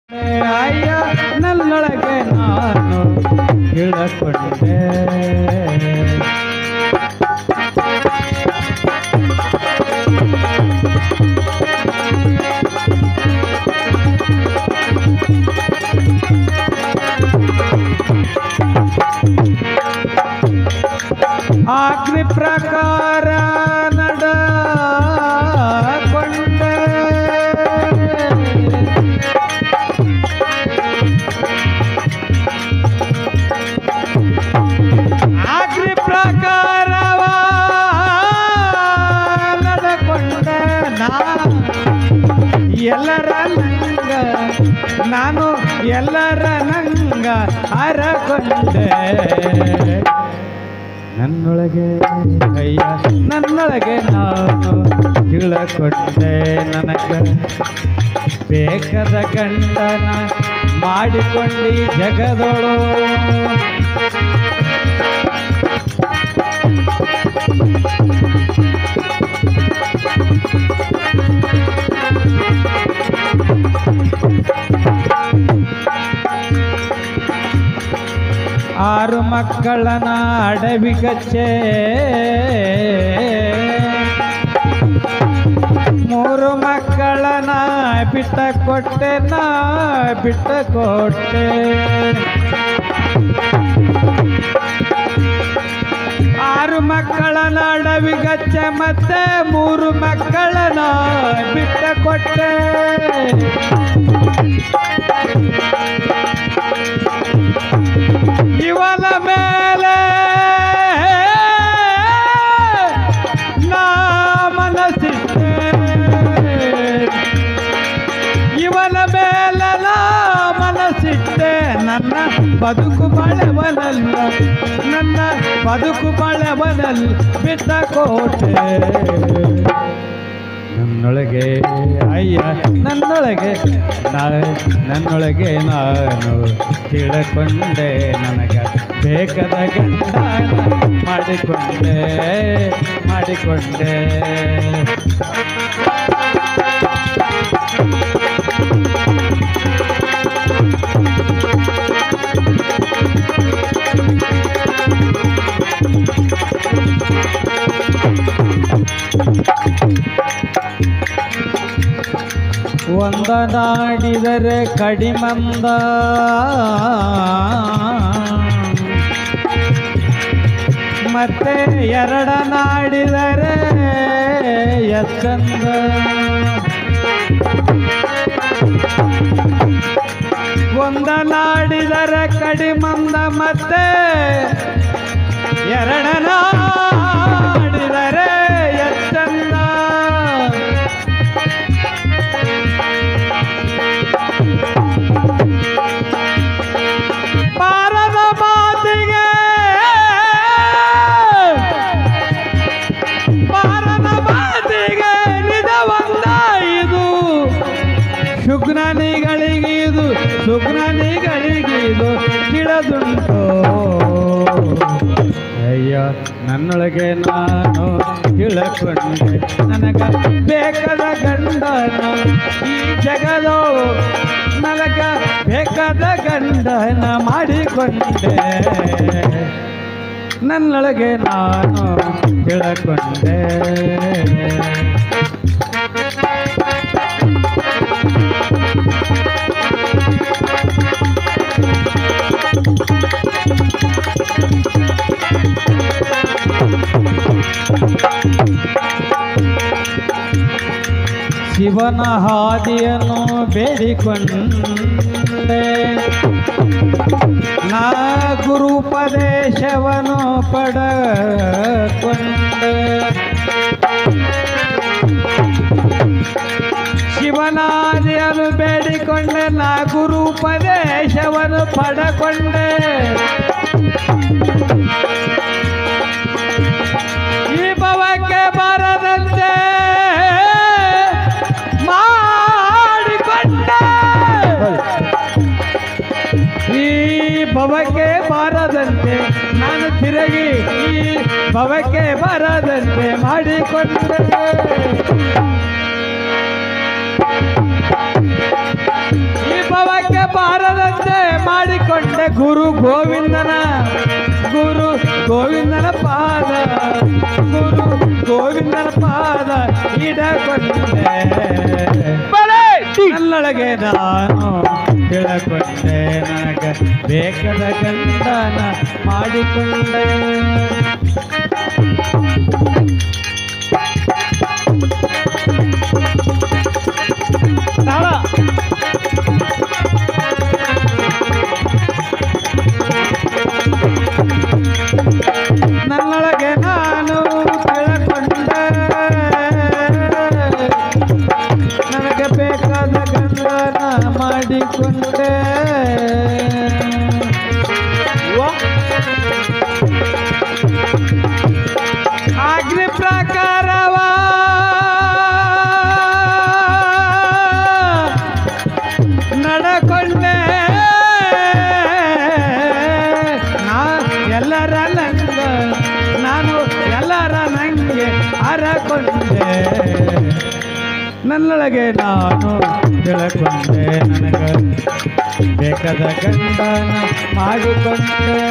ಅಯ್ಯ ನನ್ನೊಳಗೆ ನಾನು ಇಳಕೊಂಡೆ ಆಜ್ಞೆ ಪ್ರಕಾರ ನಡಕೊಂಡೆ ಆಜ್ಞೆ ಪ್ರಕಾರವ ನಡಕೊಂಡೆ ನಾ ಎಲ್ಲರ ನಂಗ ನಾನು ಎಲ್ಲರ ನಂಗ ಹರಕೊಂಡೆ ನನ್ನೊಳಗೆ ಅಯ್ಯ ನನ್ನೊಳಗೆ ನಾನು ತಿಳಕೊಂಡೆ ನನಗ ಬೇಕಾದ ಗಂಡನ ಮಾಡಿಕೊಂಡಿ ಜಗದೊಳು ಆರು ಮಕ್ಕಳನ ಅಡವಿಗಚ್ಚೆ ಮೂರು ಮಕ್ಕಳನ ಬಿಟ್ಟ ಕೊಟ್ಟೆ ನಾ ಬಿಟ್ಟ ಕೊಟ್ಟೆ ಆರು ಮಕ್ಕಳನ ಅಡವಿಗಚ್ಚೆ ಮತ್ತೆ ಮೂರು ಮಕ್ಕಳನ ಬಿಟ್ಟ ಕೊಟ್ಟೆ ಇವನ ಮೇಲೆ ನಾ ಮನಸ್ಸಿಟ್ಟೆ ಇವನ ಮೇಲೆ ನಾ ಮನಸ್ಸಿಟ್ಟೆ ನನ್ನ ಬದುಕು ಬಾಳೆವನಲ್ಲ ನನ್ನ ಬದುಕು ಬಾಳೆವನಲ್ಲ ಬಿಟ್ಟ ಕೋಟೆ ನನ್ನೊಳಗೆ ಅಯ್ಯ ನನ್ನೊಳಗೆ ನಾ ನನ್ನೊಳಗೆ ನಾನು ತಿಳಕೊಂಡೆ ನನಗ ಬೇಕಾದ ಗಂಡ ಮಾಡಿಕೊಂಡೆ ಮಾಡಿಕೊಂಡೆ ಒಂದ ನಾಡಿದರೆ ಕಡಿಮಂದ ಮತ್ತೆ ಎರಡ ನಾಡಿದರೆ ಎಚ್ಚಂದ ಒಂದ ನಾಡಿದರೆ ಕಡಿಮಂದ ಮತ್ತೆ ಎರಡ ನಾಡಿದರೆ ಎಚ್ಚಂದ ಬಾರದ ಮಾತಿಗೆ ಬಾರದ ಮಾತಿಗೆ ನಿಜವಂದ ಇದು ಶುಗ್ನನಿಗಳಿಗಿದು ಶುಗ್ನನಿಗಳಿಗಿದು ತಿಳಿದುಂಟು ಅಯ್ಯ ನನ್ನೊಳಗೆ ನಾನು ತಿಳಕೊಂಡೆ ನನಗ ಬೇಕಾದ ಗಂಡನ ಈ ಜಗದೋಳು ನನಗ ಬೇಕಾದ ಗಂಡನ ಮಾಡಿಕೊಂಡೆ ನನ್ನೊಳಗೆ ನಾನು ತಿಳಕೊಂಡೆ ಶಿವನ ಹಾದಿಯನ್ನು ಬೇಡಿಕೊಂಡೆ ನಾ ಗುರುಪದೇಶವನ್ನು ಪಡಕೊಂಡೆ ಶಿವನಾದಿಯನ್ನು ಬೇಡಿಕೊಂಡೆ ನಾ ಗುರುಪದೇಶವನ್ನು ಪಡಕೊಂಡೆ ಈ ಭವಕ್ಕೆ ಬರದಂತೆ ಮಾಡಿಕೊಂಡೆ ಈ ಭವಕ್ಕೆ ಬಾರದಂತೆ ನಾನು ತಿರುಗಿ ಈ ಭವಕ್ಕೆ ಬಾರದಂತೆ ಮಾಡಿಕೊಂಡೆ ಈ ಭವ ಭವಕ್ಕೆ ಬಾರದಂತೆ ಮಾಡಿಕೊಂಡೆ ಗುರು ಗೋವಿಂದನ ಗುರು ಗೋವಿಂದನ ಪಾದ ಗುರು ಗೋವಿಂದನ ಪಾದ ಇಡಕೊಂಡೆ ನನ್ನೊಳಗೆ ನಾನು ತಿಳಕೊಂಡೆ ನನಗೆ ಬೇಕಾದ ಗಂಡನ ಮಾಡಿಕೊಂಡೆ ತಾಳ ನನ್ನೊಳಗೆ ನಾನು ತಿಳಕೊಂಡೆ ನನಗೆ ಬೇಕಾದ ಗಂಡನ ಮಾಡಿಕೊಂಡೆ ಅಗ್ನಿ ಪ್ರಕಾರವ ನಡಕೊಂಡೆ ನಾ ಎಲ್ಲರ ನಂಗ ನಾನು ಎಲ್ಲರ ನಂಗೆ ಹರಕೊಂಡೆ ನನ್ನೊಳಗೆ ನಾನು ತಿಳ್ಕೊಂಡೆ ನನಗೆ ಬೇಕಾದ ಗಂಡನ ಮಾಡಿಕೊಂಡೆ